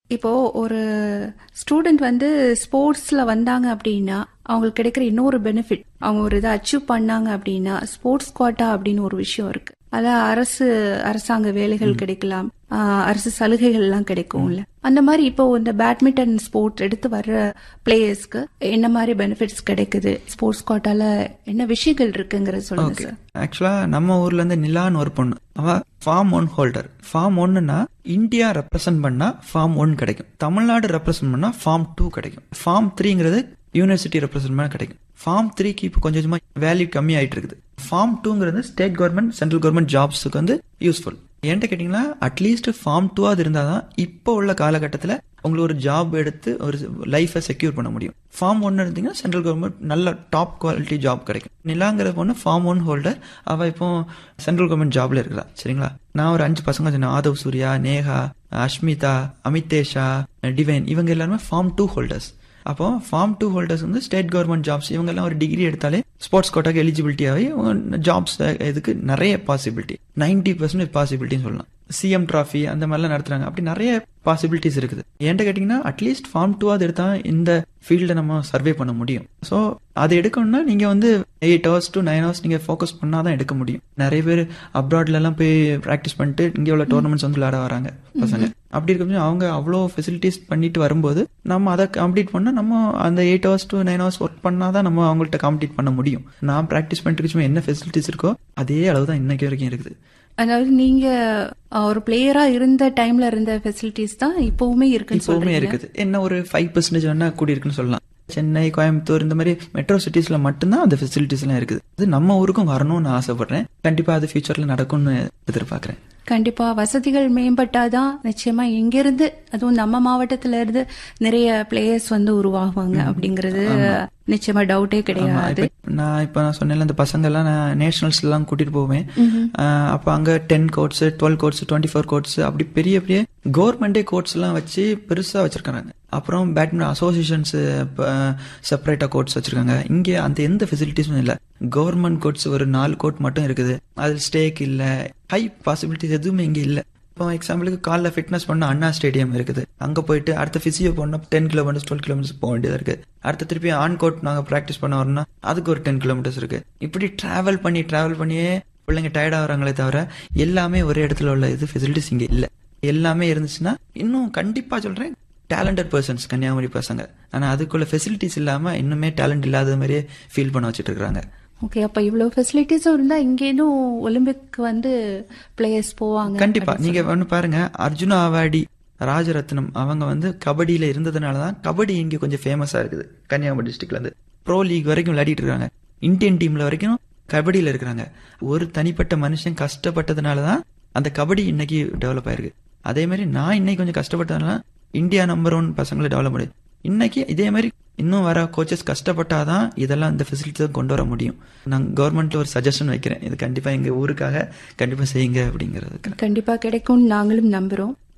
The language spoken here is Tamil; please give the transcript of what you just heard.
இப்போ ஒரு ஸ்டூடெண்ட் வந்து ஸ்போர்ட்ஸ்ல வந்தாங்க அப்படின்னா அவங்களுக்கு கிடைக்கிற இன்னொரு பெனிஃபிட் அவங்க ஒரு இதை அச்சீவ் பண்ணாங்க அப்படின்னா ஸ்போர்ட்ஸ் கோட்டா அப்படின்னு ஒரு விஷயம் இருக்கு அதான் அரசு அரசாங்க வேலைகள் கிடைக்கலாம் ஆஹ் அரசு சலுகைகள் எல்லாம் கிடைக்கும்ல அந்த மாதிரி இப்போ இந்த பேட்மிண்டன் ஸ்போர்ட் எடுத்து வர்ற பிளேயர்ஸ்க்கு என்ன மாதிரி பெனிஃபிட்ஸ் கிடைக்குது ஸ்போர்ட்ஸ் கோட்டால என்ன விஷயங்கள் இருக்குங்கிறத சொல்லுங்க ஓகே சார் ஆக்சுவலா நம்ம ஊர்ல இருந்து நிலான்னு ஒரு பொண்ணு அவ ஃபார்ம் ஒன் ஹோல்டர் ஃபார்ம் ஒன்னுனா இந்தியா ரெப்ரசென்ட் பண்ணா ஃபார்ம் ஒன் கிடைக்கும் தமிழ்நாடு ரெப்ரசென்ட் பண்ணா ஃபார்ம் டூ கிடைக்கும் ஃபார்ம் த்ரீங்கிறது யூனிவர்சிட்டி ரெப்ரசென்ட் பண்ணா கிடைக்கும் ஃபார்ம் த்ரீக்கு இப்போ கொஞ்சம் கொஞ்சமா வேல்யூ கம்மி ஆயிட்டு இருக்குது ஃபார்ம் டூங்கிறது ஸ்டேட் கவர்மெண்ட் சென்ட்ரல் கவர்மெண்ட் ஜாப்ஸுக்கு வந்து யூஸ்ஃபுல் என்கிட்ட கேட்டீங்கன்னா அட்லீஸ்ட் ஃபார்ம் டூ அது இருந்தாதான் இப்போ உள்ள காலகட்டத்தில் உங்களுக்கு ஒரு ஜாப் எடுத்து ஒரு லைஃபை செக்யூர் பண்ண முடியும் ஃபார்ம் ஒன்னு இருந்தீங்கன்னா சென்ட்ரல் கவர்மெண்ட் நல்ல டாப் குவாலிட்டி ஜாப் கிடைக்கும் நிலாங்கிற பொண்ணு ஃபார்ம் ஒன் ஹோல்டர் அவ இப்போ சென்ட்ரல் கவர்மெண்ட் ஜாப்ல இருக்கிறா சரிங்களா நான் ஒரு அஞ்சு பசங்க சொன்னேன் ஆதவ் சூர்யா நேஹா அஷ்மிதா அமிதேஷா டிவைன் இவங்க எல்லாருமே ஃபார்ம் டூ ஹோல்டர்ஸ் அப்போ ஃபார்ம் டூ ஹோல்டர்ஸ் வந்து ஸ்டேட் கவர்மெண்ட் ஜாப்ஸ் இவங்க எல்லாம் ஒரு டிகிரி எடுத்தாலே ஸ்போர்ட்ஸ் கோட்டாக்கு எலிஜிபிலிட்டி ஆகி ஜாப்ஸ் இதுக்கு நிறைய பாசிபிலிட்டி நைன்டி பர்சன்டேஜ் பாசிபிலிட்டின்னு சொல்லலாம் சிஎம் டிராஃபி அந்த மாதிரிலாம் நடத்துறாங்க அப்படி நிறைய பாசிபிலிட்டிஸ் இருக்குது என்கிட்ட கேட்டிங்கன்னா அட்லீஸ்ட் ஃபார்ம் டூ அது எடுத்தா இந்த ஃபீல்டை நம்ம சர்வே பண்ண முடியும் ஸோ அதை எடுக்கணும்னா நீங்க வந்து eight hours to nine hours நீங்க ஃபோக்கஸ் பண்ணாதான் எடுக்க முடியும் நிறைய பேர் அப்ராட்ல எல்லாம் போய் ப்ராக்டிஸ் பண்ணிட்டு இங்கே உள்ள டோர்னமெண்ட்ஸ் வந்து விளையாட வராங்க பசங்க அப்படி இருக்கும்போது அவங்க அவ்வளோ ஃபெசிலிட்டிஸ் பண்ணிட்டு வரும்போது நம்ம அதை கம்ப்ளீட் பண்ணா நம்ம அந்த eight hours to nine hours work பண்ணாதான் நம்ம அவங்கள்ட்ட கம்ப்ளீட் பண்ண முடியும் நான் ப்ராக்டிஸ் பண்ணிட்டு இருக்கும்போது என்ன ஃபெசிலிட்டிஸ் இருக்கோ அதே அளவு தான் இன்னைக்கு வரைக்கும் இருக்குது அதாவது நீங்க அஹ், ஒரு பிளேயரா இருந்த டைம்ல இருந்த ஃபெசிலிட்டிஸ் தான் இப்பவுமே இருக்குன்னு இப்பவுமே சொல்றீங்க இருக்குது என்ன ஒரு ஃபைவ் பர்சன்டேஜ் வேணா கூடி இருக்குன்னு சொல்லலாம் சென்னை கோயம்புத்தூர் இந்த மாதிரி மெட்ரோ சிட்டிஸ்ல மட்டும்தான் அந்த ஃபெசிலிட்டிஸ் எல்லாம் இருக்குது அது நம்ம ஊருக்கும் வரணும்னு ஆசைப்படுறேன் கண்டிப்பா அது ஃபியூச்சர்ல நடக்கும்னு எதிர்பார்க்கறேன் கண்டிப்பா வசதிகள் மேம்பட்டாதான் நிச்சயமா இங்கிருந்து அதுவும் நம்ம மாவட்டத்துல இருந்து நிறைய பிளேயர்ஸ் வந்து உருவாகுவாங்க அப்படிங்கறது நிச்சயமா டவுட்டே ஆமா, கிடையாது இப்ப நான் இப்ப நான் சொன்னேன்ல இந்த பசங்க எல்லாம் நான் நேஷனல்ஸ் எல்லாம் கூட்டிட்டு போவேன் ஆஹ் அப்ப அங்க ten courts twelve courts twenty four courts அப்படி பெரிய பெரிய கவர்மெண்டே கோட்ஸ் எல்லாம் வச்சு பெருசா வச்சிருக்காங்க அப்புறம் பேட்மிண்டன் அசோசியேஷன்ஸ் செப்பரேட்டா கோட்ஸ் வச்சிருக்காங்க இங்க அந்த எந்த ஃபெசிலிட்டிஸும் இல்ல கவர்மெண்ட் கோட்ஸ் ஒரு நாலு கோட் மட்டும் இருக்குது அது ஸ்டேக் இல்ல ஹை பாசிபிலிட்டிஸ் எதுவுமே இங்க இல்ல இப்போ எக்ஸாம்பிளுக்கு காலைல ஃபிட்னஸ் பண்ண அண்ணா ஸ்டேடியம் இருக்குது அங்க போயிட்டு அடுத்த பிசியோ போனா டென் கிலோமீட்டர்ஸ் டுவெல் கிலோமீட்டர்ஸ் போக வேண்டியதா இருக்கு அடுத்த திருப்பி ஆன் கோட் நாங்க பிராக்டிஸ் பண்ண வரணும்னா அதுக்கு ஒரு டென் கிலோமீட்டர்ஸ் இருக்கு இப்படி டிராவல் பண்ணி டிராவல் பண்ணியே பிள்ளைங்க டயர்ட் ஆகுறாங்களே தவிர எல்லாமே ஒரே இடத்துல உள்ள இது ஃபெசிலிட்டிஸ் இங்க இல்ல எல்லாமே இருந்துச்சுன்னா இன்னும் கண்டிப்பா சொல்றேன் டேலண்டட் பர்சன்ஸ் கன்னியாகுமரி பசங்க ஆனா அதுக்குள்ள ஃபெசிலிட்டிஸ் இல்லாம இன்னுமே டேலண்ட் இல்லாத மாதிரியே ஃபீல் பண்ண வச்சிட்டு இருக்காங்க ஓகே அப்ப இவ்வளவு ஃபெசிலிட்டிஸும் இருந்தா இங்கேயும் ஒலிம்பிக் வந்து பிளேயர்ஸ் போவாங்க கண்டிப்பா நீங்க ஒண்ணு பாருங்க அர்ஜுனா அவார்டி ராஜரத்னம் அவங்க வந்து கபடியில இருந்ததுனாலதான் கபடி இங்க கொஞ்சம் ஃபேமஸா இருக்குது கன்னியாகுமரி டிஸ்ட்ரிக்ட்ல இருந்து ப்ரோ லீக் வரைக்கும் விளையாடிட்டு இருக்காங்க இந்தியன் டீம்ல வரைக்கும் கபடியில இருக்கிறாங்க ஒரு தனிப்பட்ட மனுஷன் கஷ்டப்பட்டதுனாலதான் அந்த கபடி இன்னைக்கு டெவலப் ஆயிருக்கு அதே மாதிரி நான் இன்னைக்கு கொஞ்சம் கஷ்டப்பட்டதுனால இந்தியா நம்பர் ஒன் பசங்களை டெவலப் முடியும் இன்னைக்கு இதே மாதிரி இன்னும் வர கோச்சஸ் கஷ்டப்பட்டாதான் இதெல்லாம் இந்த ஃபெசிலிட்டிஸ் கொண்டு வர முடியும் நான் கவர்மெண்ட்ல ஒரு சஜஷன் வைக்கிறேன் இது கண்டிப்பா எங்க ஊருக்காக கண்டிப்பா செய்யுங்க அப்படிங்கிறதுக்கு கண்டிப்பா கிடைக்கும்னு நாங்களும் நம்புறோம்